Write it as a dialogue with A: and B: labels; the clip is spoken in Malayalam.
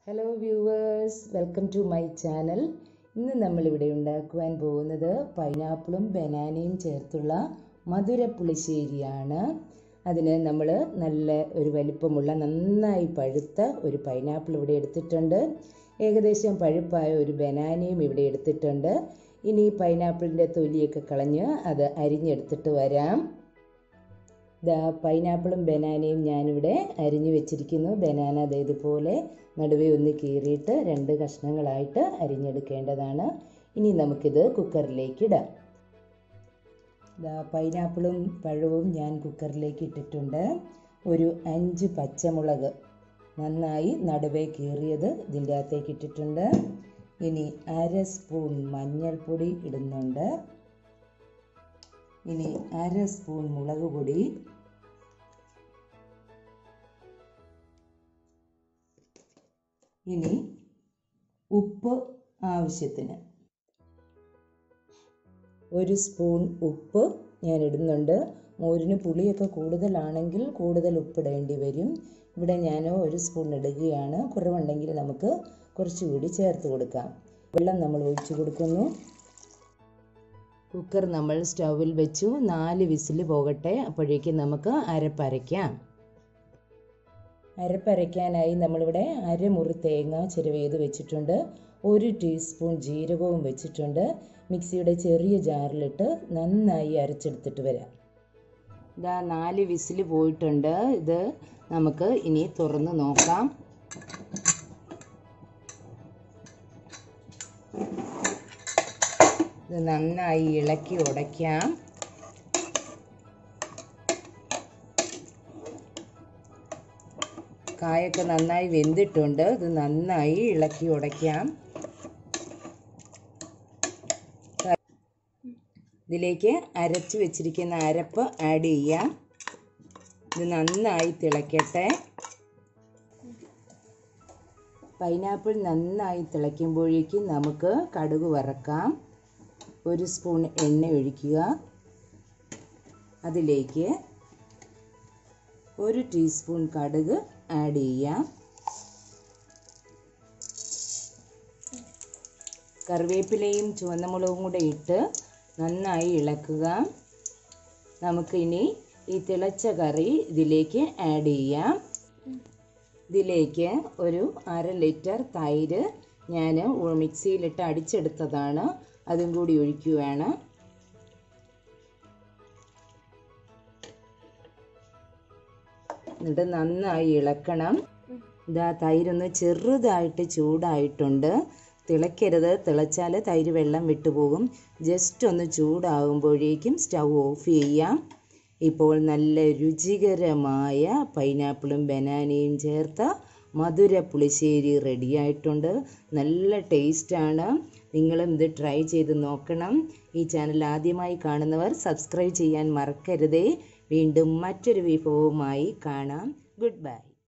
A: hello viewers welcome to my channel ഇന്ന് നമ്മളിവിടെ ഉണ്ടാക്കുവാൻ പോകുന്നത് പൈനാപ്പിളും ബനാനയും ചേർത്തുള്ള മധുര പുളിശ്ശേരിയാണ് അതിന് നമ്മൾ നല്ല ഒരു വലിപ്പമുള്ള നന്നായി പഴുത്ത ഒരു പൈനാപ്പിൾ ഇവിടെ എടുത്തിട്ടുണ്ട് ഏകദേശം പഴുപ്പായ ഒരു ബനാനയും ഇവിടെ എടുത്തിട്ടുണ്ട് ഇനി പൈനാപ്പിളിൻ്റെ തൊലിയൊക്കെ കളഞ്ഞ് അത് അരിഞ്ഞെടുത്തിട്ട് വരാം ദാ പൈനാപ്പിളും ബനാനയും ഞാനിവിടെ അരിഞ്ഞു വെച്ചിരിക്കുന്നു ബനാന ദേ ഇതുപോലെ നടുവേ ഒന്ന് കീറിയിട്ട് രണ്ട് കഷ്ണങ്ങളായിട്ട് അരിഞ്ഞെടുക്കേണ്ടതാണ് ഇനി നമുക്കിത് കുക്കറിലേക്ക് ഇടാം ദാ പൈനാപ്പിളും പഴവും ഞാൻ കുക്കറിലേക്ക് ഇട്ടിട്ടുണ്ട് ഒരു അഞ്ച് പച്ചമുളക് നന്നായി നടുവേ കീറിയത് ഇതിൻ്റെ അകത്തേക്ക് ഇട്ടിട്ടുണ്ട് ഇനി അര സ്പൂൺ മഞ്ഞൾപ്പൊടി ഇടുന്നുണ്ട് ഇനി അര സ്പൂൺ മുളക് പൊടി ഇനി ഉപ്പ് ആവശ്യത്തിന് ഒരു സ്പൂൺ ഉപ്പ് ഞാൻ ഇടുന്നുണ്ട് മോരിന് പുളിയൊക്കെ കൂടുതലാണെങ്കിൽ കൂടുതൽ ഉപ്പിടേണ്ടി വരും ഇവിടെ ഞാൻ ഒരു സ്പൂൺ ഇടുകയാണ് കുറവുണ്ടെങ്കിൽ നമുക്ക് കുറച്ചുകൂടി ചേർത്ത് കൊടുക്കാം വെള്ളം നമ്മൾ ഒഴിച്ചു കൊടുക്കുന്നു കുക്കർ നമ്മൾ സ്റ്റൗവിൽ വെച്ചു നാല് വിസിൽ പോകട്ടെ അപ്പോഴേക്കും നമുക്ക് അരപ്പരയ്ക്കാം അരപ്പരയ്ക്കാനായി നമ്മളിവിടെ അരമുറി തേങ്ങ ചിരവേത് വെച്ചിട്ടുണ്ട് ഒരു ടീസ്പൂൺ ജീരകവും വെച്ചിട്ടുണ്ട് മിക്സിയുടെ ചെറിയ ജാറിലിട്ട് നന്നായി അരച്ചെടുത്തിട്ട് വരാം ഇതാ നാല് വിസിൽ പോയിട്ടുണ്ട് ഇത് നമുക്ക് ഇനി തുറന്ന് നോക്കാം ഇത് നന്നായി ഇളക്കി ഉടയ്ക്കാം കായൊക്കെ നന്നായി വെന്തിട്ടുണ്ട് ഇത് നന്നായി ഇളക്കി ഉടയ്ക്കാം ഇതിലേക്ക് അരച്ച് വെച്ചിരിക്കുന്ന അരപ്പ് ആഡ് ചെയ്യാം ഇത് നന്നായി തിളയ്ക്കട്ടെ പൈനാപ്പിൾ നന്നായി തിളയ്ക്കുമ്പോഴേക്കും നമുക്ക് കടുക് വറക്കാം ഒരു സ്പൂൺ എണ്ണ ഒഴിക്കുക അതിലേക്ക് ഒരു ടീസ്പൂൺ കടുക് ആഡ് ചെയ്യാം കറിവേപ്പിലയും ചുവന്നമുളകും കൂടെ ഇട്ട് നന്നായി ഇളക്കുക നമുക്കിനി ഈ തിളച്ച കറി ഇതിലേക്ക് ആഡ് ചെയ്യാം ഇതിലേക്ക് ഒരു അര ലിറ്റർ തൈര് ഞാൻ മിക്സിയിലിട്ട് അടിച്ചെടുത്തതാണ് അതും കൂടി ഒഴിക്കുകയാണ് എന്നിട്ട് നന്നായി ഇളക്കണം ഇതാ തൈരൊന്ന് ചെറുതായിട്ട് ചൂടായിട്ടുണ്ട് തിളയ്ക്കരുത് തിളച്ചാൽ തൈര് വെള്ളം വിട്ടുപോകും ജസ്റ്റ് ഒന്ന് ചൂടാകുമ്പോഴേക്കും സ്റ്റൗ ഓഫ് ചെയ്യാം ഇപ്പോൾ നല്ല രുചികരമായ പൈനാപ്പിളും ബനാനയും ചേർത്ത മധുര പുളിശ്ശേരി റെഡിയായിട്ടുണ്ട് നല്ല ടേസ്റ്റാണ് നിങ്ങളും ഇത് ട്രൈ ചെയ്ത് നോക്കണം ഈ ചാനൽ ആദ്യമായി കാണുന്നവർ സബ്സ്ക്രൈബ് ചെയ്യാൻ മറക്കരുതേ വീണ്ടും മറ്റൊരു വിഭവവുമായി കാണാം ഗുഡ് ബൈ